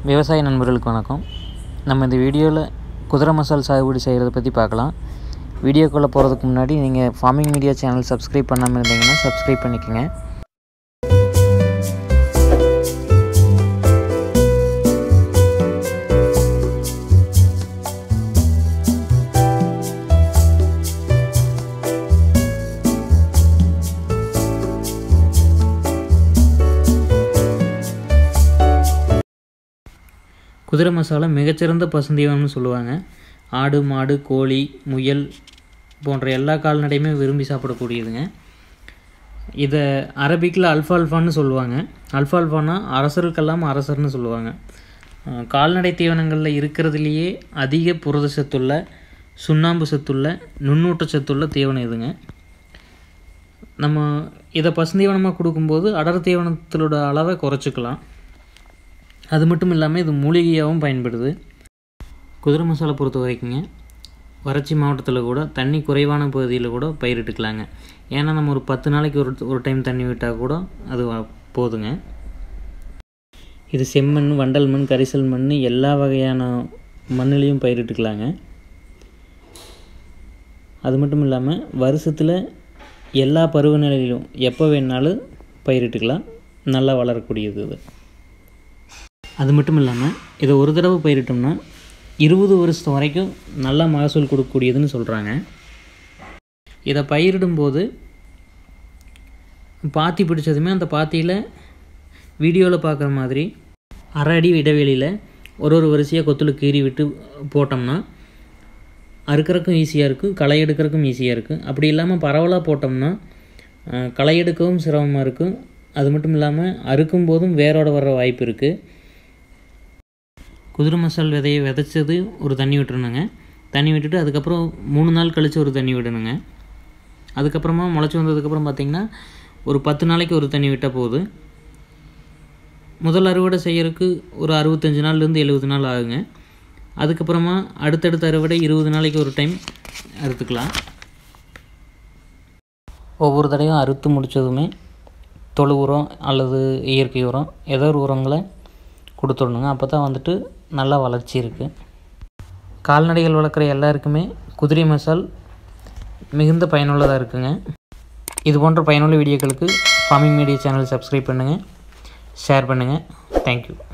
விவசாய நண்பர்களுக்கு வணக்கம் நம்ம இந்த வீடியோவில் குதிரை மசால் சாகுபடி செய்கிறத பற்றி பார்க்கலாம் வீடியோக்குள்ளே போகிறதுக்கு முன்னாடி நீங்கள் ஃபார்மிங் மீடியா சேனல் சப்ஸ்கிரைப் பண்ணாமல் இருந்தீங்கன்னா சப்ஸ்கிரைப் பண்ணிக்கோங்க குதிரை மசாலா மிகச்சிறந்த பசுந்தீவனம்னு சொல்லுவாங்க ஆடு மாடு கோழி முயல் போன்ற எல்லா கால்நடையுமே விரும்பி சாப்பிடக்கூடியதுங்க இதை அரபிக்கில் அல்ஃபால்ஃபான்னு சொல்லுவாங்க அல்ஃபால்ஃபானா அரசருக்கெல்லாம் அரசர்னு சொல்லுவாங்க அஹ் கால்நடை தீவனங்களில் இருக்கிறதுலையே அதிக புரத சத்துள்ள சுண்ணாம்பு சத்துள்ள நுண்ணூட்ட சத்துள்ள தீவனம் இதுங்க நம்ம இதை பசுந்தீவனமாக கொடுக்கும்போது அடர் தீவனத்திலோட அளவை குறைச்சிக்கலாம் அது மட்டும் இல்லாமல் இது மூலிகையாகவும் பயன்படுது குதிரை மசாலா பொறுத்த வரைக்குங்க வறட்சி மாவட்டத்தில் கூட தண்ணி குறைவான பகுதியில் கூட பயிரிட்டுக்கலாங்க ஏன்னா நம்ம ஒரு பத்து நாளைக்கு ஒரு ஒரு டைம் தண்ணி விட்டால் கூட அது வ- போதுங்க இது செம்மண் வண்டல் மண் கரிசல் மண் எல்லா வகையான மண்ணுலேயும் பயிரிட்டுக்கலாங்க அது மட்டும் இல்லாமல் வருஷத்தில் எல்லா பருவநிலையிலும் எப்போ வேணாலும் பயிரிட்டுக்கலாம் நல்லா வளரக்கூடியது இது அது மட்டும் இல்லாமல் இதை ஒரு தடவை பயிரிட்டோம்னா இருபது வருஷத்து வரைக்கும் நல்ல மகசூல் கொடுக்கக்கூடியதுன்னு சொல்கிறாங்க இதை பயிரிடும்போது பாத்தி பிடிச்சதுமே அந்த பாத்தியில் வீடியோவில் பார்க்குற மாதிரி அரை அடி இடைவெளியில் ஒரு ஒரு வரிசையாக கொத்தில் கீறி விட்டு போட்டோம்னா அறுக்கறக்கும் ஈஸியாக இருக்கும் களை எடுக்கிறதுக்கும் ஈஸியாக இருக்கும் அப்படி இல்லாமல் பரவலாக போட்டோம்னா அஹ், களை எடுக்கவும் சிரமமாக இருக்கும் அது மட்டும் இல்லாமல் அறுக்கும் போதும் வேரோட வர வாய்ப்பு இருக்குது குதிரை மசால் விதையை விதைச்சது ஒரு தண்ணி விட்டுருணுங்க தண்ணி விட்டுட்டு அதுக்கப்புறம் மூணு நாள் கழித்து ஒரு தண்ணி விடணுங்க அதுக்கப்புறமா முளைச்சி வந்ததுக்கப்புறம் பார்த்திங்கன்னா ஒரு பத்து நாளைக்கு ஒரு தண்ணி விட்டால் போகுது முதல் அறுவடை செய்யறதுக்கு ஒரு அறுபத்தஞ்சு நாள்லேருந்து எழுபது நாள் ஆகுங்க அதுக்கப்புறமா அடுத்தடுத்த அறுவடை இருபது நாளைக்கு ஒரு டைம் அறுத்துக்கலாம் ஒவ்வொரு தடையும் அறுத்து முடித்ததுமே தொழு உரம் அல்லது இயற்கை உரம் ஏதோ ஒரு உரங்களை கொடுத்துடணுங்க அப்போ தான் வந்துட்டு நல்லா வளர்ச்சி இருக்குது கால்நடைகள் வளர்க்குற எல்லாருக்குமே குதிரை மசால் மிகுந்த பயனுள்ளதாக இருக்குங்க இது போன்ற பயனுள்ள வீடியோக்களுக்கு ஃபார்மிங் மீடியா சேனல் சப்ஸ்கிரைப் பண்ணுங்கள் ஷேர் பண்ணுங்கள் தேங்க்யூ